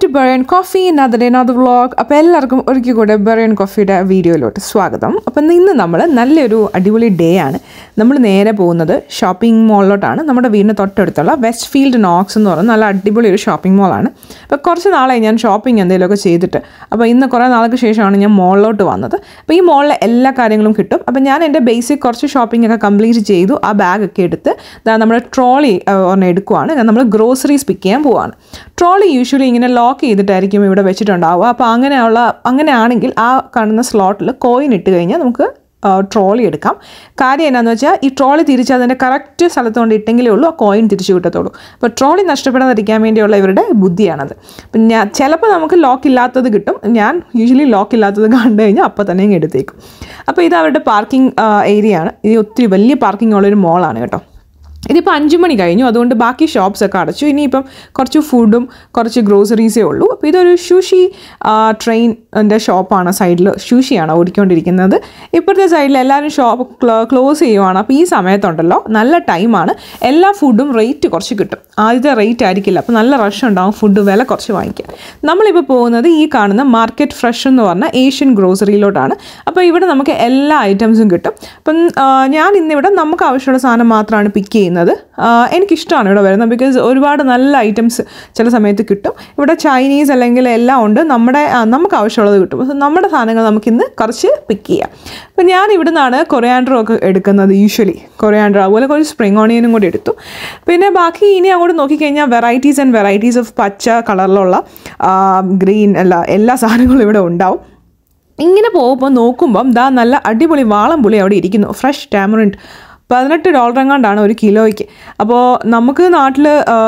to Berrian coffee another another vlog അപ്പോൾ എല്ലാവർക്കും ഒരിക്കൽ കൂടെ ബറിയൻ കോഫിയുടെ വീഡിയോയിലോട്ട് സ്വാഗതം അപ്പം ഇന്ന് നമ്മൾ നല്ലൊരു അടിപൊളി ഡേ ആണ് നമ്മൾ നേരെ പോകുന്നത് ഷോപ്പിംഗ് മോളിലോട്ടാണ് നമ്മുടെ വീടിന് തൊട്ടടുത്തുള്ള വെസ്റ്റ് ഫീൽഡ് നോക്സ് എന്ന് പറയുന്ന നല്ല അടിപൊളി ഒരു ഷോപ്പിംഗ് മോളാണ് അപ്പോൾ കുറച്ച് നാളായി ഞാൻ ഷോപ്പിംഗ് എന്തെങ്കിലുമൊക്കെ ചെയ്തിട്ട് അപ്പോൾ ഇന്ന് കുറേ നാൾക്ക് ശേഷമാണ് ഞാൻ മോളിലോട്ട് വന്നത് അപ്പോൾ ഈ മോളിലെ എല്ലാ കാര്യങ്ങളും കിട്ടും അപ്പോൾ ഞാൻ എൻ്റെ ബേസിക് കുറച്ച് ഷോപ്പിംഗ് ഒക്കെ കംപ്ലീറ്റ് ചെയ്തു ആ ബാഗൊക്കെ എടുത്ത് ദാ നമ്മുടെ ട്രോളി ഒരെണ്ണം എടുക്കുവാണ് നമ്മൾ ഗ്രോസറീസ് പിക്ക് ചെയ്യാൻ പോവാണ് ട്രോളി യൂഷ്വലി ഇങ്ങനെ ലോക്ക് ചെയ്തിട്ടായിരിക്കും ഇവിടെ വെച്ചിട്ടുണ്ടാവുക അപ്പോൾ അങ്ങനെയുള്ള അങ്ങനെയാണെങ്കിൽ ആ കാണുന്ന സ്ലോട്ടിൽ കോയിൻ ഇട്ട് കഴിഞ്ഞാൽ നമുക്ക് ട്രോളി എടുക്കാം കാര്യം എന്നാന്ന് വെച്ചാൽ ഈ ട്രോളി തിരിച്ച് അതിൻ്റെ കറക്റ്റ് സ്ഥലത്ത് കൊണ്ട് ഇട്ടെങ്കിലേ ഉള്ളൂ ആ കോയിൻ തിരിച്ചു കിട്ടത്തുള്ളൂ അപ്പോൾ ട്രോളി നഷ്ടപ്പെടാതിരിക്കാൻ വേണ്ടിയുള്ള ഇവരുടെ ബുദ്ധിയാണത് അപ്പം ഞാൻ ചിലപ്പോൾ നമുക്ക് ലോക്ക് ഇല്ലാത്തത് കിട്ടും ഞാൻ യൂഷ്വലി ലോക്ക് ഇല്ലാത്തത് കണ്ടു കഴിഞ്ഞാൽ അപ്പോൾ തന്നെ ഇങ്ങ് എടുത്തേക്കും അപ്പോൾ ഇത് അവരുടെ പാർക്കിംഗ് ഏരിയ ആണ് ഇത് ഒത്തിരി വലിയ പാർക്കിംഗ് ഉള്ളൊരു മോളാണ് കേട്ടോ ഇതിപ്പോൾ അഞ്ച് മണി കഴിഞ്ഞു അതുകൊണ്ട് ബാക്കി ഷോപ്സ് ഒക്കെ അടച്ചു ഇനിയിപ്പം കുറച്ച് ഫുഡും കുറച്ച് ഗ്രോസറീസേ ഉള്ളൂ അപ്പോൾ ഇതൊരു ഷൂഷി ട്രെയിനിൻ്റെ ഷോപ്പാണ് സൈഡിൽ ഷൂഷിയാണ് ഓടിക്കൊണ്ടിരിക്കുന്നത് ഇപ്പോഴത്തെ സൈഡിൽ എല്ലാവരും ഷോപ്പ് ക്ലോസ് ചെയ്യുവാണ് അപ്പോൾ ഈ സമയത്തുണ്ടല്ലോ നല്ല ടൈമാണ് എല്ലാ ഫുഡും റേറ്റ് കുറച്ച് കിട്ടും ആദ്യത്തെ റേറ്റ് ആയിരിക്കില്ല അപ്പോൾ നല്ല റഷ് ഉണ്ടാവും ഫുഡ് വില കുറച്ച് വാങ്ങിക്കാം നമ്മളിപ്പോൾ പോകുന്നത് ഈ കാണുന്ന മാർക്കറ്റ് ഫ്രഷ് എന്ന് പറഞ്ഞ ഏഷ്യൻ ഗ്രോസറിയിലോട്ടാണ് അപ്പോൾ ഇവിടെ നമുക്ക് എല്ലാ ഐറ്റംസും കിട്ടും അപ്പം ഞാൻ ഇന്നിവിടെ നമുക്ക് ആവശ്യമുള്ള സാധനം മാത്രമാണ് പിക്ക് ചെയ്യുന്നത് എനിക്കിഷ്ടമാണ് ഇവിടെ വരുന്നത് ബിക്കോസ് ഒരുപാട് നല്ല ഐറ്റംസ് ചില സമയത്ത് കിട്ടും ഇവിടെ ചൈനീസ് അല്ലെങ്കിൽ എല്ലാം ഉണ്ട് നമ്മുടെ നമുക്ക് ആവശ്യമുള്ളത് കിട്ടും അപ്പോൾ നമ്മുടെ സാധനങ്ങൾ നമുക്കിന്ന് കുറച്ച് പിക്ക് ചെയ്യാം അപ്പോൾ ഞാൻ ഇവിടെ നിന്നാണ് കൊറിയാൻഡറും ഒക്കെ എടുക്കുന്നത് യൂഷ്വലി കൊറിയാൻഡർ അതുപോലെ കുറച്ച് സ്പ്രിങ് ഓണിയനും കൂടി എടുത്തു പിന്നെ ബാക്കി ഇനി അങ്ങോട്ട് നോക്കിക്കഴിഞ്ഞാൽ വെറൈറ്റീസ് ആൻഡ് വെറൈറ്റീസ് ഓഫ് പച്ച കളറിലുള്ള ഗ്രീൻ അല്ല എല്ലാ സാധനങ്ങളും ഇവിടെ ഉണ്ടാവും ഇങ്ങനെ പോകുമ്പോൾ നോക്കുമ്പം ദാ നല്ല അടിപൊളി വാളം പുളി അവിടെ ഇരിക്കുന്നു ഫ്രഷ് ടാമറിൻറ്റ് പതിനെട്ട് ഡോളർ എങ്ങാണ്ടാണ് ഒരു കിലോയ്ക്ക് അപ്പോൾ നമുക്ക് നാട്ടിൽ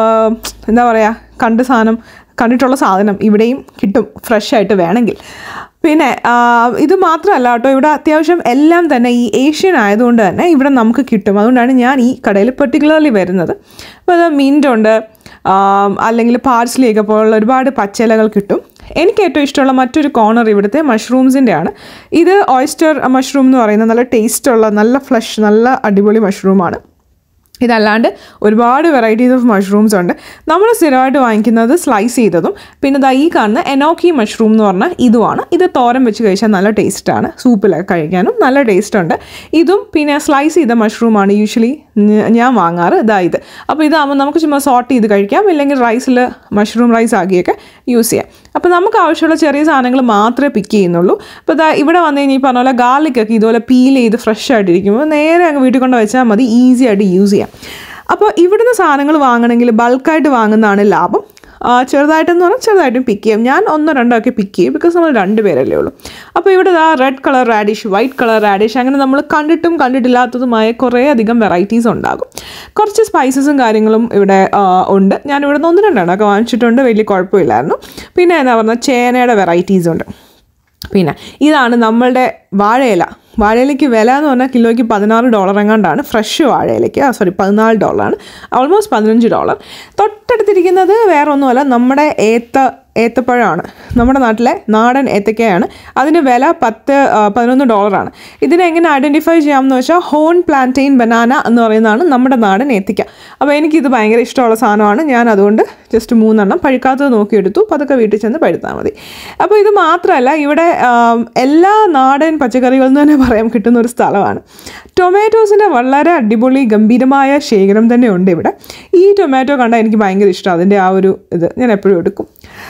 എന്താ പറയുക കണ്ട സാധനം കണ്ടിട്ടുള്ള സാധനം ഇവിടെയും കിട്ടും ഫ്രഷ് ആയിട്ട് വേണമെങ്കിൽ പിന്നെ ഇത് മാത്രമല്ല കേട്ടോ ഇവിടെ അത്യാവശ്യം എല്ലാം തന്നെ ഈ ഏഷ്യൻ ആയതുകൊണ്ട് തന്നെ ഇവിടെ നമുക്ക് കിട്ടും അതുകൊണ്ടാണ് ഞാൻ ഈ കടയിൽ പെർട്ടിക്കുലർലി വരുന്നത് അപ്പോൾ അത് മിൻറ്റുണ്ട് അല്ലെങ്കിൽ പാർസ്ലിയൊക്കെ പോലുള്ള ഒരുപാട് പച്ചിലകൾ കിട്ടും എനിക്ക് ഏറ്റവും ഇഷ്ടമുള്ള മറ്റൊരു കോർണർ ഇവിടുത്തെ മഷ്റൂംസിൻ്റെ ആണ് ഇത് ഓയിസ്റ്റർ മഷ്റൂം എന്ന് പറയുന്ന നല്ല ടേസ്റ്റുള്ള നല്ല ഫ്ലഷ് നല്ല അടിപൊളി മഷ്റൂമാണ് ഇതല്ലാണ്ട് ഒരുപാട് വെറൈറ്റീസ് ഓഫ് മഷ്റൂംസ് ഉണ്ട് നമ്മൾ സ്ഥിരമായിട്ട് വാങ്ങിക്കുന്നത് സ്ലൈസ് ചെയ്തതും പിന്നെ ദാ ഈ കാണുന്ന എനോക്കി മഷ്റൂം എന്ന് പറഞ്ഞാൽ ഇതുമാണ് ഇത് തോരൻ വെച്ച് കഴിച്ചാൽ നല്ല ടേസ്റ്റാണ് സൂപ്പിലൊക്കെ കഴിക്കാനും നല്ല ടേസ്റ്റ് ഉണ്ട് ഇതും പിന്നെ സ്ലൈസ് ചെയ്ത മഷ്റൂമാണ് യൂഷ്വലി ഞാൻ വാങ്ങാറ് ഇതാ ഇത് അപ്പോൾ ഇതാകുമ്പോൾ നമുക്ക് ചുമ്മാ സോട്ട് ചെയ്ത് കഴിക്കാം ഇല്ലെങ്കിൽ റൈസിൽ മഷ്റൂം റൈസ് ആക്കിയൊക്കെ യൂസ് ചെയ്യാം അപ്പോൾ നമുക്ക് ആവശ്യമുള്ള ചെറിയ സാധനങ്ങൾ മാത്രമേ പിക്ക് ചെയ്യുന്നുള്ളൂ അപ്പോൾ ഇതാ ഇവിടെ വന്നു കഴിഞ്ഞാൽ ഈ പറഞ്ഞ പോലെ ഗാർലിക്കൊക്കെ ഇതുപോലെ പീൽ ചെയ്ത് ഫ്രഷ് ആയിട്ടിരിക്കുമ്പോൾ നേരെ അങ്ങ് വീട്ടിൽ കൊണ്ട് വെച്ചാൽ മതി ഈസി ആയിട്ട് യൂസ് ചെയ്യാം അപ്പോൾ ഇവിടുന്ന് സാധനങ്ങൾ വാങ്ങണമെങ്കിൽ ബൾക്കായിട്ട് വാങ്ങുന്നതാണ് ലാഭം ചെറുതായിട്ടെന്ന് പറഞ്ഞാൽ ചെറുതായിട്ടും പിക്ക് ചെയ്യും ഞാൻ ഒന്നോ രണ്ടോ ഒക്കെ പിക്ക് ചെയ്യും ബിക്കോസ് നമ്മൾ രണ്ട് പേരല്ലേ ഉള്ളൂ അപ്പോൾ ഇവിടെ ആ red colour radish white colour radish അങ്ങനെ നമ്മൾ കണ്ടിട്ടും കണ്ടിട്ടില്ലാത്തതുമായ കുറേ അധികം വെറൈറ്റീസ് ഉണ്ടാകും കുറച്ച് സ്പൈസസും കാര്യങ്ങളും ഇവിടെ ഉണ്ട് ഞാൻ ഇവിടെ നിന്ന് ഒന്ന് രണ്ടെണ്ണമൊക്കെ വാങ്ങിച്ചിട്ടുണ്ട് വലിയ കുഴപ്പമില്ലായിരുന്നു പിന്നെ എന്താ പറഞ്ഞാൽ ചേനയുടെ വെറൈറ്റീസ് ഉണ്ട് പിന്നെ ഇതാണ് നമ്മളുടെ വാഴയില വാഴയിലയ്ക്ക് വില എന്ന് പറഞ്ഞാൽ കിലോയ്ക്ക് പതിനാറ് ഡോളർ എങ്ങാണ്ടാണ് ഫ്രഷ് വാഴയിലയ്ക്ക് സോറി പതിനാല് ഡോളറാണ് ഓൾമോസ്റ്റ് പതിനഞ്ച് ഡോളർ തൊട്ടടുത്തിരിക്കുന്നത് വേറെ ഒന്നുമല്ല നമ്മുടെ ഏത്ത ഏത്തപ്പഴമാണ് നമ്മുടെ നാട്ടിലെ നാടൻ ഏത്തക്കയാണ് അതിന് വില പത്ത് പതിനൊന്ന് ഡോളറാണ് ഇതിനെ എങ്ങനെ ഐഡൻറ്റിഫൈ ചെയ്യാമെന്ന് വെച്ചാൽ ഹോൺ പ്ലാന്റെയിൻ ബനാന എന്ന് പറയുന്നതാണ് നമ്മുടെ നാടൻ ഏത്തക്ക അപ്പോൾ എനിക്കിത് ഭയങ്കര ഇഷ്ടമുള്ള സാധനമാണ് ഞാൻ അതുകൊണ്ട് ജസ്റ്റ് മൂന്നെണ്ണം പഴുക്കാത്തത് നോക്കിയെടുത്തു പതുക്കെ വീട്ടിൽ ചെന്ന് പഴുത്താൽ മതി അപ്പോൾ ഇത് മാത്രമല്ല ഇവിടെ എല്ലാ നാടൻ പച്ചക്കറികളിൽ നിന്ന് തന്നെ പറയാൻ കിട്ടുന്ന ഒരു സ്ഥലമാണ് ടൊമാറ്റോസിൻ്റെ വളരെ അടിപൊളി ഗംഭീരമായ ശേഖരം തന്നെ ഉണ്ട് ഇവിടെ ഈ ടൊമാറ്റോ കണ്ടാൽ എനിക്ക് ഭയങ്കര ഇഷ്ടം അതിൻ്റെ ആ ഒരു ഇത് ഞാൻ എപ്പോഴും എടുക്കും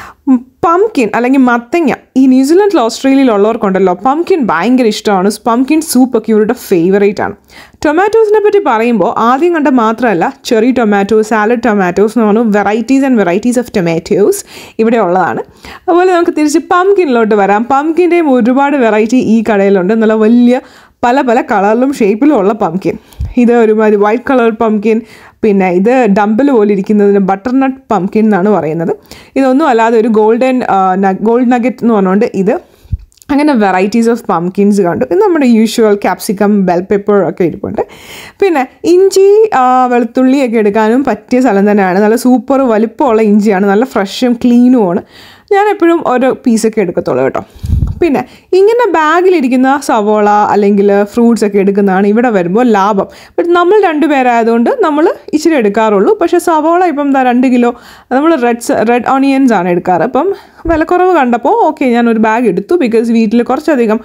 പംകിൻ അല്ലെങ്കിൽ മത്തങ്ങ ഈ ന്യൂസിലൻഡിൽ ഓസ്ട്രേലിയയിലുള്ളവർക്കുണ്ടല്ലോ പംകിൻ ഭയങ്കര ഇഷ്ടമാണ് പംകിൻ സൂപ്പൊക്കെ ഇവരുടെ ഫേവറേറ്റ് ആണ് ടൊമാറ്റോസിനെ പറ്റി പറയുമ്പോൾ ആദ്യം കണ്ട മാത്രമല്ല ചെറി ടൊമാറ്റോ സാലഡ് ടൊമാറ്റോസ് എന്ന് പറഞ്ഞു varieties and varieties of tomatoes ഇവിടെ ഉള്ളതാണ് അതുപോലെ നമുക്ക് തിരിച്ച് പംകിനിലോട്ട് വരാം പംകിൻ്റെയും ഒരുപാട് വെറൈറ്റി ഈ കടയിലുണ്ട് നല്ല വലിയ പല പല കളറിലും ഷേപ്പിലും ഉള്ള പംകിൻ ഇത് ഒരുമാതിരി വൈറ്റ് കളർ പംകിൻ പിന്നെ ഇത് ഡംബിൾ പോലെ ഇരിക്കുന്നതിന് ബട്ടർനട്ട് പംകിൻ എന്നാണ് പറയുന്നത് ഇതൊന്നും അല്ലാതെ ഒരു ഗോൾഡൻ ഗോൾഡ് നഗറ്റ് എന്ന് പറഞ്ഞുകൊണ്ട് ഇത് അങ്ങനെ വെറൈറ്റീസ് ഓഫ് പംകിൻസ് കണ്ടു ഇത് നമ്മുടെ യൂഷ്വൽ ക്യാപ്സിക്കം ബെൽ പെപ്പർ ഒക്കെ ഇരിപ്പുണ്ട് പിന്നെ ഇഞ്ചി വെളുത്തുള്ളിയൊക്കെ എടുക്കാനും പറ്റിയ സ്ഥലം തന്നെയാണ് നല്ല സൂപ്പർ വലിപ്പമുള്ള ഇഞ്ചിയാണ് നല്ല ഫ്രഷും ക്ലീനുമാണ് ഞാൻ എപ്പോഴും ഓരോ പീസൊക്കെ എടുക്കത്തുള്ളൂ കേട്ടോ പിന്നെ ഇങ്ങനെ ബാഗിലിരിക്കുന്ന സവോള അല്ലെങ്കിൽ ഫ്രൂട്ട്സ് ഒക്കെ എടുക്കുന്നതാണ് ഇവിടെ വരുമ്പോൾ ലാഭം ബട്ട് നമ്മൾ രണ്ടുപേരായതുകൊണ്ട് നമ്മൾ ഇച്ചിരി എടുക്കാറുള്ളൂ പക്ഷേ സവോള ഇപ്പം എന്താ രണ്ട് കിലോ നമ്മൾ റെഡ്സ് റെഡ് ഓണിയൻസ് ആണ് എടുക്കാറ് അപ്പം വിലക്കുറവ് കണ്ടപ്പോൾ ഓക്കെ ഞാൻ ഒരു ബാഗ് എടുത്തു ബിക്കോസ് വീട്ടിൽ കുറച്ചധികം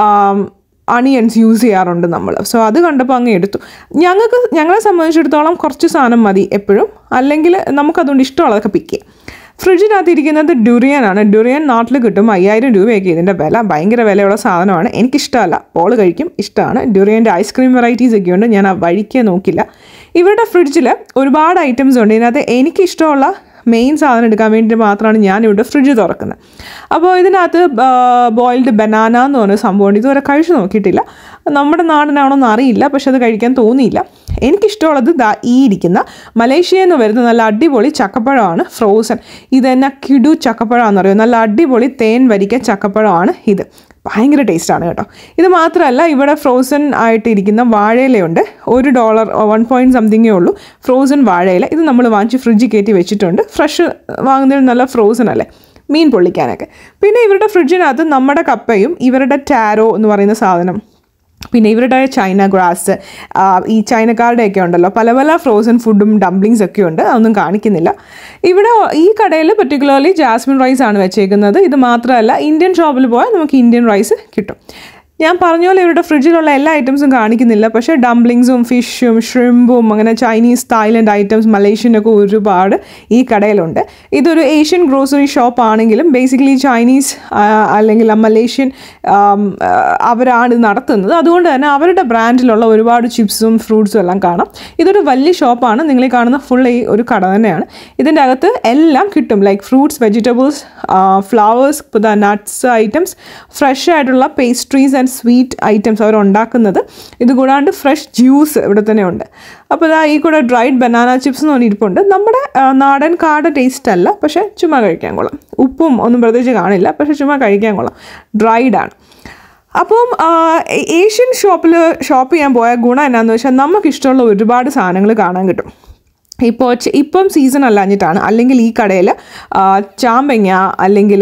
അണിയൻസ് യൂസ് ചെയ്യാറുണ്ട് നമ്മൾ സോ അത് കണ്ടപ്പോൾ അങ്ങ് എടുത്തു ഞങ്ങൾക്ക് ഞങ്ങളെ സംബന്ധിച്ചിടത്തോളം കുറച്ച് സാധനം മതി എപ്പോഴും അല്ലെങ്കിൽ നമുക്കതുകൊണ്ട് ഇഷ്ടമുള്ളതൊക്കെ പിക്ക് ചെയ്യാം ഫ്രിഡ്ജിനകത്ത് ഇരിക്കുന്നത് ഡുറിയൻ ആണ് ഡുറിയൻ നാട്ടിൽ കിട്ടും അയ്യായിരം രൂപയൊക്കെ ഇതിൻ്റെ വില ഭയങ്കര വിലയുള്ള സാധനമാണ് എനിക്കിഷ്ടമല്ല പോൾ കഴിക്കും ഇഷ്ടമാണ് ഡുറിയൻ്റെ ഐസ്ക്രീം വെറൈറ്റീസ് ഒക്കെ ഉണ്ട് ഞാൻ ആ വഴിക്കേ നോക്കില്ല ഇവരുടെ ഫ്രിഡ്ജിൽ ഒരുപാട് ഐറ്റംസ് ഉണ്ട് ഇതിനകത്ത് എനിക്കിഷ്ടമുള്ള മെയിൻ സാധനം എടുക്കാൻ വേണ്ടി മാത്രമാണ് ഞാനിവിടെ ഫ്രിഡ്ജ് തുറക്കുന്നത് അപ്പോൾ ഇതിനകത്ത് ബോയിൽഡ് ബനാന എന്ന് പറഞ്ഞ സംഭവമുണ്ട് ഇതുവരെ കഴിച്ചു നോക്കിയിട്ടില്ല നമ്മുടെ നാടിനാണോ എന്ന് അറിയില്ല പക്ഷെ അത് കഴിക്കാൻ തോന്നിയില്ല എനിക്കിഷ്ടമുള്ളത് ദാ ഈ ഇരിക്കുന്ന മലേഷ്യയിൽ നിന്ന് വരുന്ന നല്ല അടിപൊളി ചക്കപ്പഴമാണ് ഫ്രോസൺ ഇത് തന്നെ കിടു ചക്കപ്പഴമാണെന്ന് പറയുന്നത് നല്ല അടിപൊളി തേൻ വരിക്ക ചക്കപ്പഴമാണ് ഇത് ഭയങ്കര ടേസ്റ്റാണ് കേട്ടോ ഇത് മാത്രമല്ല ഇവിടെ ഫ്രോസൺ ആയിട്ടിരിക്കുന്ന വാഴയിലയുണ്ട് ഒരു ഡോളർ വൺ പോയിൻറ്റ് സംതിങ്ങേ ഉള്ളൂ ഫ്രോസൺ വാഴയില ഇത് നമ്മൾ വാങ്ങിച്ച് ഫ്രിഡ്ജിൽ കയറ്റി വെച്ചിട്ടുണ്ട് ഫ്രഷ് വാങ്ങുന്നതിൽ നല്ല ഫ്രോസൺ അല്ലേ മീൻ പൊള്ളിക്കാനൊക്കെ പിന്നെ ഇവരുടെ ഫ്രിഡ്ജിനകത്ത് നമ്മുടെ കപ്പയും ഇവരുടെ ടാരോ എന്ന് പറയുന്ന സാധനം പിന്നെ ഇവരുടെ ചൈന ഗ്രാസ് ഈ ചൈനക്കാരുടെയൊക്കെ ഉണ്ടല്ലോ പല പല ഫ്രോസൺ ഫുഡും ഡംപ്ലിങ്സ് ഒക്കെ ഉണ്ട് അതൊന്നും കാണിക്കുന്നില്ല ഇവിടെ ഈ കടയിൽ പെർട്ടിക്കുലർലി ജാസ്മിൻ റൈസ് ആണ് വെച്ചേക്കുന്നത് ഇത് മാത്രമല്ല ഇന്ത്യൻ ഷോപ്പിൽ പോയാൽ നമുക്ക് ഇന്ത്യൻ റൈസ് കിട്ടും ഞാൻ പറഞ്ഞ പോലെ ഇവരുടെ ഫ്രിഡ്ജിലുള്ള എല്ലാ ഐറ്റംസും കാണിക്കുന്നില്ല പക്ഷേ ഡംപ്ലിങ്സും ഫിഷും ഷ്രിമ്പും അങ്ങനെ ചൈനീസ് തായ്ലൻഡ് ഐറ്റംസ് മലേഷ്യനൊക്കെ ഒരുപാട് ഈ കടയിലുണ്ട് ഇതൊരു ഏഷ്യൻ ഗ്രോസറി ഷോപ്പ് ആണെങ്കിലും ബേസിക്കലി ചൈനീസ് ആ, അല്ലെങ്കിൽ ആ മലേഷ്യൻ ആം, ആ, അവരാണ് ഇത് നടത്തുന്നത് അതുകൊണ്ട് തന്നെ അവരുടെ ബ്രാൻഡിലുള്ള ഒരുപാട് ചിപ്സും ഫ്രൂട്ട്സും എല്ലാം കാണാം ഇതൊരു വലിയ ഷോപ്പാണ് നിങ്ങൾ ഈ കാണുന്ന ഫുൾ ഈ ഒരു കട തന്നെയാണ് ഇതിൻ്റെ അകത്ത് എല്ലാം കിട്ടും ലൈക്ക് ഫ്രൂട്ട്സ് വെജിറ്റബിൾസ് ഫ്ലവേഴ്സ് പുതിയ നട്ട്സ് ഐറ്റംസ് ഫ്രഷ് ആയിട്ടുള്ള പേസ്ട്രീസ് ആൻഡ് സ്വീറ്റ് ഐറ്റംസ് അവർ ഉണ്ടാക്കുന്നത് ഇത് കൂടാണ്ട് ഫ്രഷ് ജ്യൂസ് ഇവിടെ തന്നെ ഉണ്ട് അപ്പോൾ ഇതാ ഈ കൂടെ ഡ്രൈഡ് ബനാന ചിപ്സ് എന്ന് പറഞ്ഞ ഇരിപ്പുണ്ട് നമ്മുടെ ആ, നാടൻ കാട ടേസ്റ്റ് അല്ല പക്ഷേ ചുമ്മാ കഴിക്കാൻ കൊള്ളാം ഉപ്പും ഒന്നും പ്രത്യേകിച്ച് കാണില്ല പക്ഷേ ചുമ്മാ കഴിക്കാൻ കൊള്ളാം ഡ്രൈഡ് ആണ് അപ്പം ആ, ഏ- ഏഷ്യൻ ഷോപ്പിൽ ഷോപ്പ് ചെയ്യാൻ പോയ ഗുണം എന്നാന്ന് വെച്ചാൽ നമുക്കിഷ്ടമുള്ള ഒരുപാട് സാധനങ്ങൾ കാണാൻ കിട്ടും ഇപ്പോൾ ചെ- ഇപ്പം സീസൺ അല്ലാഞ്ഞിട്ടാണ് അല്ലെങ്കിൽ ഈ കടയിൽ ചാമ്പങ്ങ അല്ലെങ്കിൽ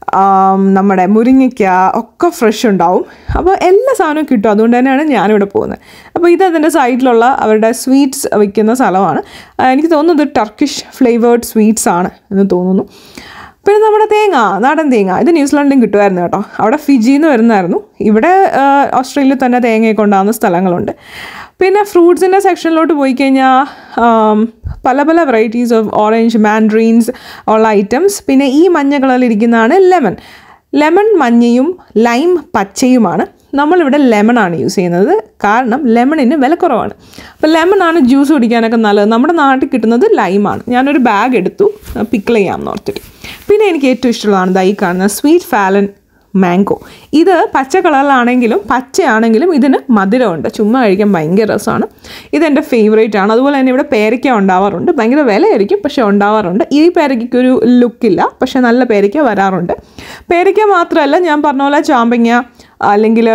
നമ്മുടെ മുരിങ്ങയ്ക്ക ഒക്കെ ഫ്രഷ് ഉണ്ടാവും അപ്പോൾ എല്ലാ സാധനവും കിട്ടും അതുകൊണ്ട് തന്നെയാണ് ഞാനിവിടെ പോകുന്നത് അപ്പോൾ ഇത് അതിൻ്റെ സൈഡിലുള്ള അവരുടെ സ്വീറ്റ്സ് വിൽക്കുന്ന സ്ഥലമാണ് ആ, എനിക്ക് തോന്നുന്നത് ടർക്കിഷ് ഫ്ലേവേർഡ് സ്വീറ്റ്സ് ആണ് എന്ന് തോന്നുന്നു പിന്നെ നമ്മുടെ തേങ്ങ നാടൻ തേങ്ങ ഇത് ന്യൂസിലാൻഡിലും കിട്ടുമായിരുന്നു കേട്ടോ അവിടെ ഫിജിന്ന് വരുന്നതായിരുന്നു ഇവിടെ ആ, ഓസ്ട്രേലിയയിൽ തന്നെ തേങ്ങയൊക്കെ ഉണ്ടാകുന്ന സ്ഥലങ്ങളുണ്ട് പിന്നെ ഫ്രൂട്ട്സിൻ്റെ സെക്ഷനിലോട്ട് പോയി കഴിഞ്ഞാൽ ആം, പല പല വെറൈറ്റീസ് ഓഫ് ഓറഞ്ച് മാൻഡ്രീൻസ് ഉള്ള ഐറ്റംസ് പിന്നെ ഈ മഞ്ഞ കളറിലിരിക്കുന്നതാണ് ലെമൺ ലെമൺ മഞ്ഞയും ലൈം പച്ചയുമാണ് നമ്മളിവിടെ ലെമൺ ആണ് യൂസ് ചെയ്യുന്നത് കാരണം ലെമണിന് വില കുറവാണ് അപ്പോൾ ലെമൺ ആണ് ജ്യൂസ് കുടിക്കാനൊക്കെ നല്ലത് നമ്മുടെ നാട്ടിൽ കിട്ടുന്നത് ലൈമാണ് ഞാനൊരു ബാഗ് എടുത്തു പിക്കിൾ ചെയ്യാമെന്ന് ഓർത്തിട്ട് പിന്നെ എനിക്ക് ഏറ്റവും ഇഷ്ടമുള്ളതാണ് ദാ ഈ കാണുന്ന സ്വീറ്റ് ഫാലൻ മാംഗോ ഇത് പച്ച കളറിലാണെങ്കിലും പച്ചയാണെങ്കിലും ഇതിന് മധുരമുണ്ട് ചുമ്മാ കഴിക്കാൻ ഭയങ്കര രസമാണ് ഇതെൻ്റെ ഫേവറേറ്റ് ആണ് അതുപോലെ തന്നെ ഇവിടെ പേരയ്ക്ക ഉണ്ടാവാറുണ്ട് ഭയങ്കര വിലയായിരിക്കും പക്ഷേ ഉണ്ടാവാറുണ്ട് ഈ പേരയ്ക്കൊരു ഒരു ലുക്കില്ല പക്ഷേ നല്ല പേരയ്ക്ക വരാറുണ്ട് പേരയ്ക്ക മാത്രമല്ല ഞാൻ പറഞ്ഞ പോലെ ചാമ്പങ്ങ അല്ലെങ്കിൽ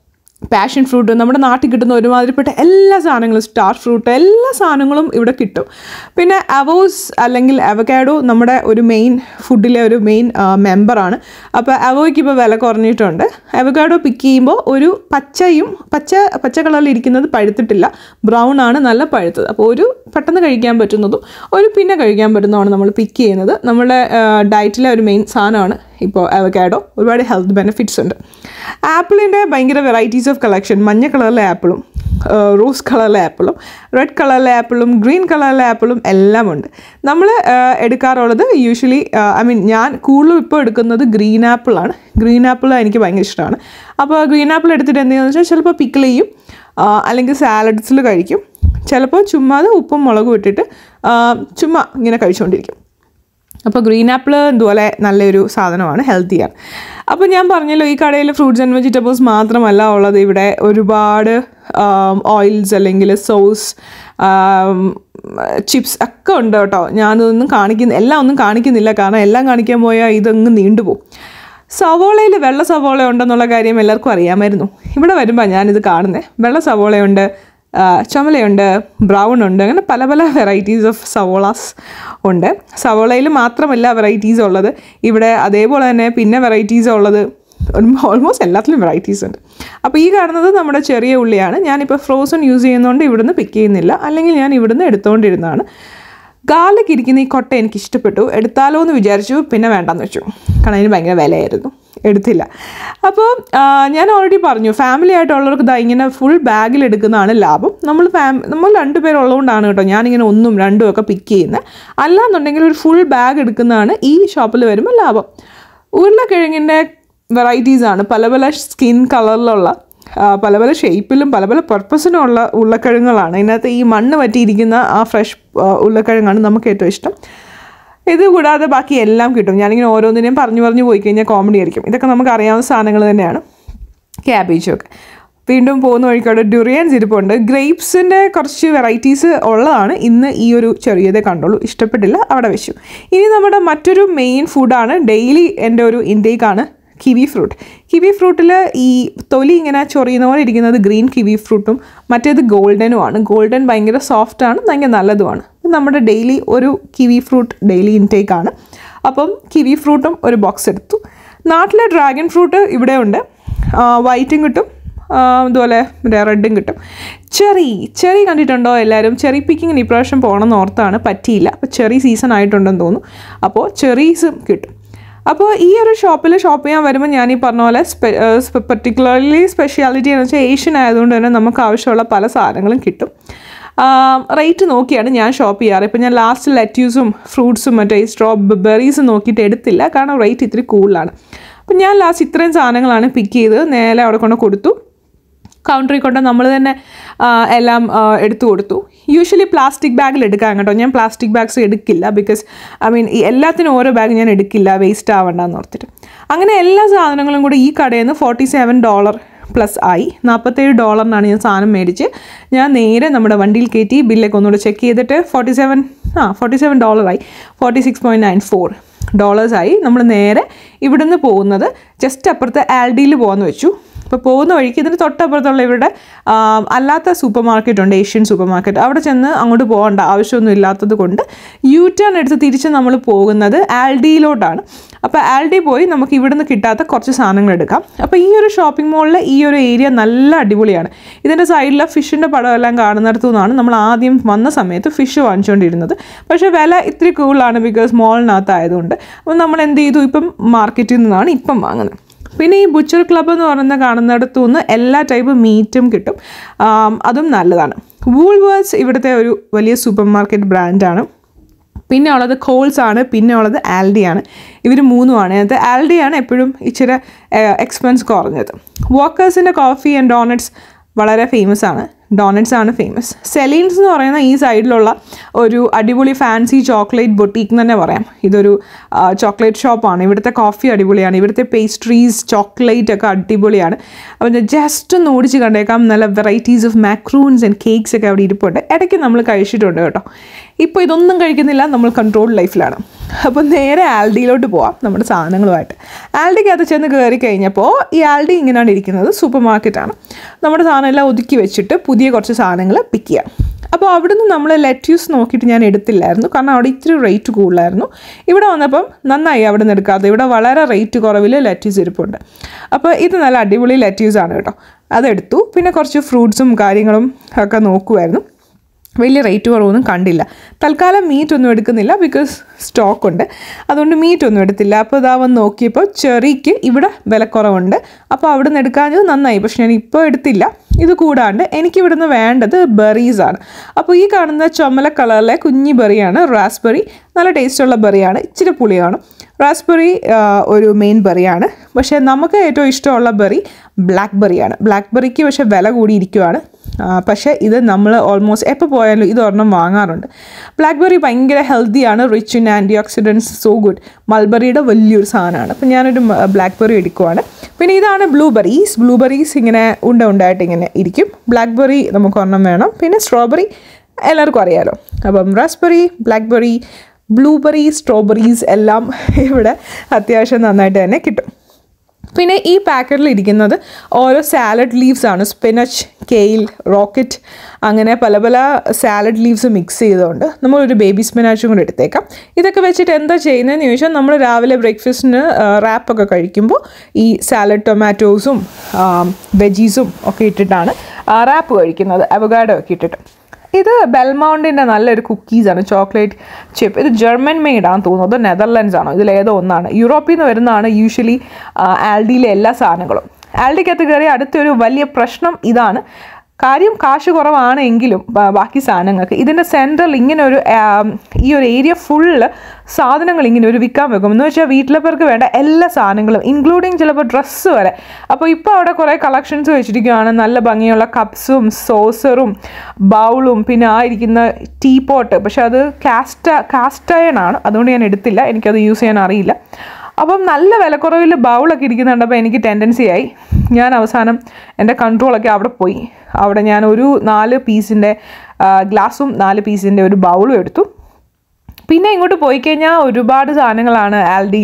പാഷൻ ഫ്രൂട്ട് നമ്മുടെ നാട്ടിൽ കിട്ടുന്ന ഒരുമാതിരിപ്പെട്ട എല്ലാ സാധനങ്ങളും സ്റ്റാർ ഫ്രൂട്ട് എല്ലാ സാധനങ്ങളും ഇവിടെ കിട്ടും പിന്നെ അവോസ് അല്ലെങ്കിൽ അവക്കാഡോ നമ്മുടെ ഒരു മെയിൻ ഫുഡിലെ ഒരു മെയിൻ മെമ്പറാണ് അപ്പോൾ അവോയ്ക്ക് ഇപ്പോൾ വില കുറഞ്ഞിട്ടുണ്ട് അവക്കാഡോ പിക്ക് ചെയ്യുമ്പോൾ ഒരു പച്ചയും പച്ച പച്ച കളറിൽ ഇരിക്കുന്നത് പഴുത്തിട്ടില്ല ബ്രൗൺ ആണ് നല്ല പഴുത്തത് അപ്പോൾ ഒരു പെട്ടെന്ന് കഴിക്കാൻ പറ്റുന്നതും ഒരു പിന്നെ കഴിക്കാൻ പറ്റുന്നതാണ് നമ്മൾ പിക്ക് ചെയ്യുന്നത് നമ്മുടെ ഡയറ്റിലെ ഒരു മെയിൻ സാധനമാണ് ഇപ്പോൾ അവക്കാഡോ ഒരുപാട് ഹെൽത്ത് ബെനിഫിറ്റ്സ് ഉണ്ട് ആപ്പിളിൻ്റെ ഭയങ്കര വെറൈറ്റീസ് ഓഫ് കളക്ഷൻ മഞ്ഞ കളറിലെ ആപ്പിളും റോസ് കളറിലെ ആപ്പിളും റെഡ് കളറിലെ ആപ്പിളും ഗ്രീൻ കളറിലെ ആപ്പിളും എല്ലാം ഉണ്ട് നമ്മൾ എടുക്കാറുള്ളത് യൂഷ്വലി ഐ മീൻ ഞാൻ കൂടുതലും ഇപ്പോൾ എടുക്കുന്നത് ഗ്രീൻ ആപ്പിളാണ് ഗ്രീൻ ആപ്പിൾ എനിക്ക് ഭയങ്കര ഇഷ്ടമാണ് അപ്പോൾ ഗ്രീൻ ആപ്പിൾ എടുത്തിട്ട് എന്ത് ചെയ്യുന്നത് വെച്ചാൽ ചിലപ്പോൾ പിക്കിൾ ചെയ്യും ആ, അല്ലെങ്കിൽ സാലഡ്സിൽ കഴിക്കും ചിലപ്പോൾ ചുമ്മാതെ ഉപ്പും മുളകും ഇട്ടിട്ട് ആ, ചുമ്മാ ഇങ്ങനെ കഴിച്ചുകൊണ്ടിരിക്കും അപ്പോൾ ഗ്രീൻ ആപ്പിൾ ഇതുപോലെ നല്ലൊരു സാധനമാണ് ഹെൽത്തിയാണ് അപ്പോൾ ഞാൻ പറഞ്ഞല്ലോ ഈ കടയിൽ ഫ്രൂട്ട്സ് ആൻഡ് വെജിറ്റബിൾസ് മാത്രമല്ല ഉള്ളത് ഇവിടെ ഒരുപാട് ഓയിൽസ് അല്ലെങ്കിൽ സോസ് ചിപ്സ് ഒക്കെ ഉണ്ട് കേട്ടോ ഞാനതൊന്നും കാണിക്കുന്ന എല്ലാം ഒന്നും കാണിക്കുന്നില്ല കാരണം എല്ലാം കാണിക്കാൻ പോയാൽ ഇതങ്ങ് നീണ്ടുപോകും സവോളയിൽ വെള്ള സവോള ഉണ്ടെന്നുള്ള കാര്യം എല്ലാവർക്കും അറിയാമായിരുന്നു ഇവിടെ വരുമ്പോൾ ഞാനിത് കാണുന്നത് വെള്ള സവോളയുണ്ട് ആ, ചുമലയുണ്ട് ബ്രൗൺ ഉണ്ട് അങ്ങനെ പല പല വെറൈറ്റീസ് ഓഫ് സവോളാസ് ഉണ്ട് സവോളയിൽ മാത്രമല്ല വെറൈറ്റീസ് ഉള്ളത് ഇവിടെ അതേപോലെ തന്നെ പിന്നെ വെറൈറ്റീസ് ഉള്ളത് ഓൾമോസ്റ്റ് എല്ലാത്തിലും വെറൈറ്റീസ് ഉണ്ട് അപ്പോൾ ഈ കാണുന്നത് നമ്മുടെ ചെറിയ ഉള്ളിയാണ് ഞാനിപ്പോൾ ഫ്രോസൺ യൂസ് ചെയ്യുന്നതുകൊണ്ട് ഇവിടുന്ന് പിക്ക് ചെയ്യുന്നില്ല അല്ലെങ്കിൽ ഞാൻ ഇവിടുന്ന് എടുത്തുകൊണ്ടിരുന്നതാണ് ഗാർലിക് ഇരിക്കുന്ന ഈ കൊട്ട എനിക്ക് ഇഷ്ടപ്പെട്ടു എടുത്താലോ എന്ന് വിചാരിച്ചു പിന്നെ വേണ്ടെന്ന് വെച്ചു കാരണം അതിന് ഭയങ്കര വിലയായിരുന്നു എടുത്തില്ല അപ്പോൾ ആ, ഞാൻ ഓൾറെഡി പറഞ്ഞു ഫാമിലി ആയിട്ടുള്ളവർക്ക് ഇതാ ഇങ്ങനെ ഫുൾ ബാഗിൽ എടുക്കുന്നതാണ് ലാഭം നമ്മൾ ഫാം നമ്മൾ രണ്ടുപേരുള്ളതുകൊണ്ടാണ് കേട്ടോ ഞാനിങ്ങനെ ഒന്നും രണ്ടും ഒക്കെ പിക്ക് ചെയ്യുന്നത് അല്ലാന്നുണ്ടെങ്കിൽ ഒരു ഫുൾ ബാഗ് എടുക്കുന്നതാണ് ഈ ഷോപ്പിൽ വരുമ്പോൾ ലാഭം ഉരുളക്കിഴങ്ങിൻ്റെ വെറൈറ്റീസ് ആണ് പല പല സ്കിൻ കളറിലുള്ള ആ, പല പല ഷേപ്പിലും പല പല പർപ്പസിനും ഉള്ള ഉരുളക്കിഴങ്ങുകളാണ് ഇതിനകത്ത് ഈ മണ്ണ് പറ്റിയിരിക്കുന്ന ആ ഫ്രഷ് ഉരുളക്കിഴങ്ങാണ് നമുക്ക് ഏറ്റവും ഇഷ്ടം ഇത് കൂടാതെ ബാക്കി എല്ലാം കിട്ടും ഞാനിങ്ങനെ ഓരോന്നിനെയും പറഞ്ഞു പറഞ്ഞു പോയി കഴിഞ്ഞാൽ കോമഡി ആയിരിക്കും ഇതൊക്കെ നമുക്ക് അറിയാവുന്ന സാധനങ്ങൾ തന്നെയാണ് ക്യാബേജും ഒക്കെ വീണ്ടും പോകുന്ന വഴിക്കവിടെ ഡ്യൂറിയൻസ് ഇരിപ്പുണ്ട് ഗ്രേപ്സിൻ്റെ കുറച്ച് വെറൈറ്റീസ് ഉള്ളതാണ് ഇന്ന് ഈ ഒരു ചെറിയതേ കണ്ടുള്ളൂ ഇഷ്ടപ്പെട്ടില്ല അവിടെ വെച്ചു ഇനി നമ്മുടെ മറ്റൊരു മെയിൻ ഫുഡാണ് ഡെയിലി എൻ്റെ ഒരു ഇൻടേക്കാണ് കിവി ഫ്രൂട്ട് കിവി ഫ്രൂട്ടിൽ ഈ തൊലി ഇങ്ങനെ ചൊറിയുന്ന പോലെ ഇരിക്കുന്നത് ഗ്രീൻ കിവി ഫ്രൂട്ടും മറ്റേത് ഗോൾഡനും ആണ് ഗോൾഡൻ ഭയങ്കര സോഫ്റ്റാണ് ഭയങ്കര നല്ലതുമാണ് ഇത് നമ്മുടെ ഡെയിലി ഒരു കിവി ഫ്രൂട്ട് ഡെയിലി ഇൻടേക്ക് ആണ് അപ്പം കിവി ഫ്രൂട്ടും ഒരു ബോക്സ് എടുത്തു നാട്ടിലെ ഡ്രാഗൺ ഫ്രൂട്ട് ഇവിടെ ഉണ്ട് വൈറ്റും കിട്ടും ആ, ഇതുപോലെ മറ്റേ റെഡും കിട്ടും ചെറി ചെറി കണ്ടിട്ടുണ്ടോ എല്ലാവരും ചെറി പിക്കിങ്ങിന് ഇപ്രാവശ്യം പോകണമെന്ന് ഓർത്താണ് പറ്റിയില്ല അപ്പോൾ ചെറി സീസൺ ആയിട്ടുണ്ടെന്ന് തോന്നുന്നു അപ്പോൾ ചെറീസും കിട്ടും അപ്പോൾ ഈ ഒരു ഷോപ്പിൽ ഷോപ്പ് ചെയ്യാൻ വരുമ്പോൾ ഞാൻ ഈ പറഞ്ഞ പോലെ സ്പെ പെർട്ടിക്കുലർലി സ്പെഷ്യാലിറ്റി എന്ന് വെച്ചാൽ ഏഷ്യൻ ആയതുകൊണ്ട് തന്നെ നമുക്ക് ആവശ്യമുള്ള പല സാധനങ്ങളും കിട്ടും റേറ്റ് നോക്കിയാണ് ഞാൻ ഷോപ്പ് ചെയ്യാറ് ഇപ്പം ഞാൻ ലാസ്റ്റ് ലെറ്റ്യൂസും ഫ്രൂട്ട്സും മറ്റേ ഈ സ്ട്രോബെറീസും നോക്കിയിട്ട് എടുത്തില്ല കാരണം റേറ്റ് ഇത്തിരി കൂടുതലാണ് അപ്പം ഞാൻ ലാസ്റ്റ് ഇത്രയും സാധനങ്ങളാണ് പിക്ക് ചെയ്ത് നേരെ അവിടെ കൊണ്ട് കൊടുത്തു കൗണ്ടറിൽ കൊണ്ട് നമ്മൾ തന്നെ ആ, എല്ലാം ആ, എടുത്തു കൊടുത്തു യൂഷ്വലി പ്ലാസ്റ്റിക് ബാഗിൽ എടുക്കാം കേട്ടോ ഞാൻ പ്ലാസ്റ്റിക് ബാഗ്സ് എടുക്കില്ല ബിക്കോസ് ഐ മീൻ ഈ എല്ലാത്തിനും ഓരോ ബാഗ് ഞാൻ എടുക്കില്ല വേസ്റ്റ് ആവണ്ടെന്ന് ഓർത്തിട്ട് അങ്ങനെ എല്ലാ സാധനങ്ങളും കൂടി ഈ കടയിൽ നിന്ന് ഫോർട്ടി സെവൻ ഡോളർ പ്ലസ് ആയി നാൽപ്പത്തേഴ് ഡോളറിനാണ് ഞാൻ സാധനം മേടിച്ച് ഞാൻ നേരെ നമ്മുടെ വണ്ടിയിൽ കയറ്റി ബില്ലൊക്കെ ഒന്നുകൂടെ ചെക്ക് ചെയ്തിട്ട് ഫോർട്ടി സെവൻ ആ ഫോർട്ടി സെവൻ ഡോളറായി forty six point nine four ഡോളേഴ്സായി നമ്മൾ നേരെ ഇവിടുന്ന് പോകുന്നത് ജസ്റ്റ് അപ്പുറത്ത് ആൽഡിയിൽ പോകാമെന്ന് വെച്ചു അപ്പോൾ പോകുന്ന വഴിക്ക് ഇതിന് തൊട്ടപ്പുറത്തുള്ള ഇവിടെ ആ, അല്ലാത്ത സൂപ്പർ മാർക്കറ്റ് ഉണ്ട് ഏഷ്യൻ സൂപ്പർ മാർക്കറ്റ് അവിടെ ചെന്ന് അങ്ങോട്ട് പോകേണ്ട ആവശ്യമൊന്നും ഇല്ലാത്തത് കൊണ്ട് യു ടേൺ എടുത്ത് തിരിച്ച് നമ്മൾ പോകുന്നത് ആൽഡിയിലോട്ടാണ് അപ്പോൾ ആൽഡി പോയി നമുക്ക് ഇവിടുന്ന് കിട്ടാത്ത കുറച്ച് സാധനങ്ങൾ എടുക്കാം അപ്പോൾ ഈ ഒരു ഷോപ്പിംഗ് മോളിൽ ഈ ഒരു ഏരിയ നല്ല അടിപൊളിയാണ് ഇതിൻ്റെ സൈഡിലെ ഫിഷിൻ്റെ പടമെല്ലാം കാണുന്നിടത്തു നിന്നാണ് നമ്മൾ ആദ്യം വന്ന സമയത്ത് ഫിഷ് വാങ്ങിച്ചുകൊണ്ടിരുന്നത് പക്ഷേ വില ഇത്തിരി കൂടുതലാണ് ബിക്കോസ് മോളിനകത്ത് ആയതുകൊണ്ട് അപ്പോൾ നമ്മൾ എന്ത് ചെയ്തു ഇപ്പം മാർക്കറ്റിൽ നിന്നാണ് ഇപ്പം വാങ്ങുന്നത് പിന്നെ ഈ ബുച്ചർ ക്ലബ്ബ് എന്ന് പറയുന്ന കാണുന്നിടത്തു നിന്ന് എല്ലാ ടൈപ്പ് മീറ്റും കിട്ടും ആം, അതും നല്ലതാണ് വൂൾവേഴ്സ് ഇവിടുത്തെ ഒരു വലിയ സൂപ്പർ മാർക്കറ്റ് ബ്രാൻഡാണ് പിന്നെ ഉള്ളത് കോൾസ് ആണ് പിന്നെ ഉള്ളത് ആൽഡി ആണ് ഇവർ മൂന്നുമാണ് അതിനകത്ത് ആൽഡി ആണ് എപ്പോഴും ഇച്ചിരി എക്സ്പെൻസ് കുറഞ്ഞത് വോക്കേഴ്സിൻ്റെ കോഫി ആൻഡ് ഡോണറ്റ്സ് വളരെ ഫേമസ് ആണ് ഡോണറ്റ്സ് ആണ് ഫേമസ് സെലീൻസ് എന്ന് പറയുന്ന ഈ സൈഡിലുള്ള ഒരു അടിപൊളി ഫാൻസി ചോക്ലേറ്റ് ബൊട്ടീക്ക് എന്ന് തന്നെ പറയാം ഇതൊരു ചോക്ലേറ്റ് ഷോപ്പാണ് ഇവിടുത്തെ കോഫി അടിപൊളിയാണ് ഇവിടുത്തെ പേസ്ട്രീസ് ചോക്ലേറ്റ് ഒക്കെ അടിപൊളിയാണ് അപ്പം ജസ്റ്റ് ഒന്ന് ഓടിച്ച് കണ്ടേക്കാം നല്ല varieties of macarons and cakes ഒക്കെ അവിടെ ഇരിപ്പുണ്ട് ഇടയ്ക്ക് നമ്മൾ കഴിച്ചിട്ടുണ്ട് കേട്ടോ ഇപ്പോൾ ഇതൊന്നും കഴിക്കുന്നില്ല നമ്മൾ കൺട്രോൾ ലൈഫിലാണ് അപ്പോൾ നേരെ ആൽഡിയിലോട്ട് പോവാം നമ്മുടെ സാധനങ്ങളുമായിട്ട് ആൽഡിക്കകത്ത് ചെന്ന് കയറി കഴിഞ്ഞപ്പോൾ ഈ ആൽഡി ഇങ്ങനെയാണ് ഇരിക്കുന്നത് സൂപ്പർ മാർക്കറ്റാണ് നമ്മുടെ സാധനം എല്ലാം ഒതുക്കി വെച്ചിട്ട് പുതിയ കുറച്ച് സാധനങ്ങൾ പിക്ക് ചെയ്യാം അപ്പോൾ അവിടുന്ന് നമ്മൾ ലെറ്റ്യൂസ് നോക്കിയിട്ട് ഞാൻ എടുത്തില്ലായിരുന്നു കാരണം അവിടെ ഇത്തിരി റേറ്റ് കൂടുതലായിരുന്നു ഇവിടെ വന്നപ്പം നന്നായി അവിടെ നിന്ന് എടുക്കാതെ ഇവിടെ വളരെ റേറ്റ് കുറവിൽ ലെറ്റ്യൂസ് ഇരിപ്പുണ്ട് അപ്പോൾ ഇത് നല്ല അടിപൊളി ലെറ്റ്യൂസ് ആണ് കേട്ടോ അതെടുത്തു പിന്നെ കുറച്ച് ഫ്രൂട്ട്സും കാര്യങ്ങളും ഒക്കെ നോക്കുമായിരുന്നു വലിയ റേറ്റ് കുറവൊന്നും കണ്ടില്ല തൽക്കാലം മീറ്റ് ഒന്നും എടുക്കുന്നില്ല ബിക്കോസ് സ്റ്റോക്ക് ഉണ്ട് അതുകൊണ്ട് മീറ്റ് ഒന്നും എടുത്തില്ല അപ്പോൾ ഇതാ വന്ന് നോക്കിയപ്പോൾ ചെറിക്ക് ഇവിടെ വിലക്കുറവുണ്ട് അപ്പോൾ അവിടെ നിന്ന് എടുക്കാഞ്ഞത് നന്നായി പക്ഷെ ഞാൻ ഇപ്പോൾ എടുത്തില്ല ഇത് കൂടാണ്ട് എനിക്ക് ഇവിടുന്ന് വേണ്ടത് ബെറീസ് ആണ് അപ്പോൾ ഈ കാണുന്ന ചുമല കളറിലെ കുഞ്ഞി ബെറിയാണ് റാസ്ബെറി നല്ല ടേസ്റ്റുള്ള ബെറിയാണ് ഇച്ചിരി പുളിയാണ് റാസ്ബെറി ഒരു മെയിൻ ബെറിയാണ് പക്ഷേ നമുക്ക് ഏറ്റവും ഇഷ്ടമുള്ള ബെറി ബ്ലാക്ക് ബെറിയാണ് ബ്ലാക്ക് ബെറിക്ക് പക്ഷേ വില കൂടിയിരിക്കുവാണ് ആ, പക്ഷേ ഇത് നമ്മൾ ഓൾമോസ്റ്റ് എപ്പോൾ പോയാലും ഇത് ഒരെണ്ണം വാങ്ങാറുണ്ട് ബ്ലാക്ക്ബെറി ഭയങ്കര ഹെൽത്തിയാണ് rich in antioxidants so good മൾബറിയുടെ വലിയൊരു സാധനമാണ് അപ്പം ഞാനൊരു ബ്ലാക്ക്ബെറി എടുക്കുവാണ് പിന്നെ ഇതാണ് ബ്ലൂബെറീസ് ബ്ലൂബെറീസ് ഇങ്ങനെ ഉണ്ട ഉണ്ടായിട്ട് ഇങ്ങനെ ഇരിക്കും ബ്ലാക്ക്ബെറി നമുക്ക് ഒരെണ്ണം വേണം പിന്നെ സ്ട്രോബെറി എല്ലാവർക്കും അറിയാലോ അപ്പം റാസ്ബെറി ബ്ലാക്ക്ബെറി ബ്ലൂബെറി സ്ട്രോബെറീസ് എല്ലാം ഇവിടെ അത്യാവശ്യം നന്നായിട്ട് തന്നെ കിട്ടും പിന്നെ ഈ പാക്കറ്റിൽ ഇരിക്കുന്നത് ഓരോ സാലഡ് ലീവ്സ് ആണ് സ്പിനച്ച് കെയിൽ റോക്കറ്റ് അങ്ങനെ പല പല സാലഡ് ലീവ്സ് മിക്സ് ചെയ്തുകൊണ്ട് നമ്മളൊരു ബേബി സ്പിനാച്ചും കൂടി എടുത്തേക്കാം ഇതൊക്കെ വെച്ചിട്ട് എന്താ ചെയ്യുന്നതെന്ന് ചോദിച്ചാൽ നമ്മൾ രാവിലെ ബ്രേക്ക്ഫാസ്റ്റിന് റാപ്പൊക്കെ കഴിക്കുമ്പോൾ ഈ സാലഡ് ടൊമാറ്റോസും വെജീസും ഒക്കെ ഇട്ടിട്ടാണ് റാപ്പ് കഴിക്കുന്നത് അവഗാഡോ ഒക്കെ ഇട്ടിട്ട് ഇത് ബെൽമൗണ്ടിൻ്റെ നല്ലൊരു കുക്കീസാണ് ചോക്ലേറ്റ് ചിപ്പ് ഇത് ജർമ്മൻ മെയ്ഡാണെന്ന് തോന്നുന്നത് നെതർലാൻഡ്സ് ആണോ ഇതിലേതോ ഒന്നാണ് യൂറോപ്പിൽ നിന്ന് വരുന്നതാണ് യൂഷ്വലി ആൽഡിയിലെ എല്ലാ സാധനങ്ങളും ആൽഡിക്കകത്ത് കയറി അടുത്തൊരു വലിയ പ്രശ്നം ഇതാണ് കാര്യം കാശ് കുറവാണെങ്കിലും ബ- ബാക്കി സാധനങ്ങൾക്ക് ഇതിൻ്റെ സെൻറ്ററിൽ ഇങ്ങനെ ഒരു ആം, ഈ ഒരു ഏരിയ ഫുള്ള് സാധനങ്ങൾ ഇങ്ങനെ ഒരു വിൽക്കാൻ വെക്കും എന്ന് വെച്ചാൽ വീട്ടിലെ പേർക്ക് വേണ്ട എല്ലാ സാധനങ്ങളും ഇൻക്ലൂഡിങ് ചിലപ്പോൾ ഡ്രസ്സ് വരെ അപ്പോൾ ഇപ്പോൾ അവിടെ കുറേ കളക്ഷൻസ് വെച്ചിരിക്കുകയാണ് നല്ല ഭംഗിയുള്ള കപ്സും സോസറും ബൗളും പിന്നെ ആ ഇരിക്കുന്ന ടീ പോട്ട് പക്ഷെ അത് കാസ്റ്റ് കാസ്റ്റ് അയൺ ആണ് അതുകൊണ്ട് ഞാൻ എടുത്തില്ല എനിക്കത് യൂസ് ചെയ്യാൻ അറിയില്ല അപ്പം നല്ല വിലക്കുറവിൽ ബൗളൊക്കെ ഇരിക്കുന്ന കണ്ടപ്പോൾ എനിക്ക് ടെൻഡൻസി ആയി ഞാൻ അവസാനം എൻ്റെ കൺട്രോളൊക്കെ അവിടെ പോയി അവിടെ ഞാൻ ഒരു നാല് പീസിൻ്റെ ഗ്ലാസും നാല് പീസിൻ്റെ ഒരു ബൗളും എടുത്തു പിന്നെ ഇങ്ങോട്ട് പോയി കഴിഞ്ഞാൽ ഒരുപാട് സാധനങ്ങളാണ് ആൽഡിയിൽ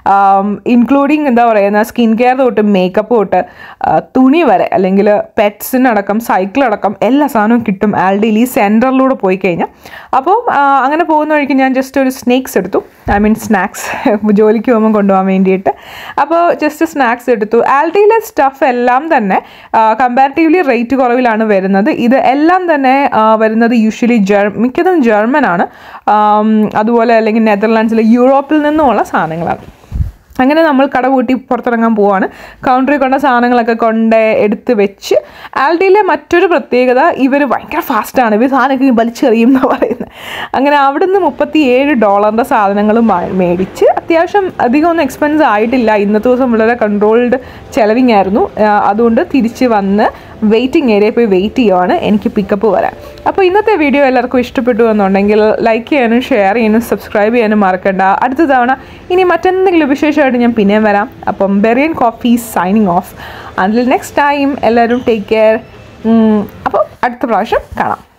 ഇൻക്ലൂഡിങ് എന്താ പറയുന്ന സ്കിൻ കെയർ തൊട്ട് മേക്കപ്പ് തൊട്ട് ആ, തുണി വരെ അല്ലെങ്കിൽ പെറ്റ്സിനടക്കം സൈക്കിളടക്കം എല്ലാ സാധനവും കിട്ടും ആൽഡിയിൽ ഈ സെൻറ്ററിലൂടെ പോയി കഴിഞ്ഞാൽ അപ്പോൾ ആ, അങ്ങനെ പോകുന്ന വഴിക്ക് ഞാൻ ജസ്റ്റ് ഒരു സ്നേക്സ് എടുത്തു ഐ മീൻ സ്നാക്സ് ജോലിക്ക് പോകുമ്പോൾ കൊണ്ടുപോകാൻ വേണ്ടിയിട്ട് അപ്പോൾ ജസ്റ്റ് സ്നാക്സ് എടുത്തു ആൽഡിയിലെ സ്റ്റഫ് എല്ലാം തന്നെ കമ്പാരിറ്റീവ്ലി റേറ്റ് കുറവിലാണ് വരുന്നത് ഇത് എല്ലാം തന്നെ ആ, വരുന്നത് യൂഷ്വലി ജർ മിക്കതും ജർമ്മൻ ആണ് ആം, അതുപോലെ അല്ലെങ്കിൽ നെതർലാൻഡ്സിലെ യൂറോപ്പിൽ നിന്നുമുള്ള സാധനങ്ങളാണ് അങ്ങനെ നമ്മൾ കട പൂട്ടി പുറത്തിറങ്ങാൻ പോവാണ് കൗണ്ടറിൽ കൊണ്ട സാധനങ്ങളൊക്കെ കൊണ്ട് എടുത്ത് വെച്ച് ആൽഡിയിലെ മറ്റൊരു പ്രത്യേകത ഇവർ ഭയങ്കര ഫാസ്റ്റാണ് ഇവർ സാധനമൊക്കെ വലിച്ചെറിയും എന്ന് പറയുന്നത് അങ്ങനെ അവിടുന്ന് മുപ്പത്തി ഏഴ് ഡോളറിൻ്റെ സാധനങ്ങൾ മേടിച്ച് അത്യാവശ്യം അധികം ഒന്നും എക്സ്പെൻസ് ആയിട്ടില്ല ഇന്നത്തെ ദിവസം വളരെ കൺട്രോൾഡ് ചെലവിങ് ആയിരുന്നു ആ, അതുകൊണ്ട് തിരിച്ച് വന്ന് വെയിറ്റിംഗ് ഏരിയയിൽ പോയി വെയിറ്റ് ചെയ്യുവാണ് എനിക്ക് പിക്കപ്പ് വരാൻ അപ്പോൾ ഇന്നത്തെ വീഡിയോ എല്ലാവർക്കും ഇഷ്ടപ്പെട്ടു എന്നുണ്ടെങ്കിൽ ലൈക്ക് ചെയ്യാനും ഷെയർ ചെയ്യാനും സബ്സ്ക്രൈബ് ചെയ്യാനും മറക്കണ്ട അടുത്ത തവണ ഇനി മറ്റെന്തെങ്കിലും വിശേഷമായിട്ട് ഞാൻ പിന്നെയും വരാം അപ്പം ബെറിയൻ കോഫി സൈനിങ് ഓഫ് അതിൽ നെക്സ്റ്റ് ടൈം എല്ലാവരും ടേക്ക് കെയർ അപ്പോൾ അടുത്ത പ്രാവശ്യം കാണാം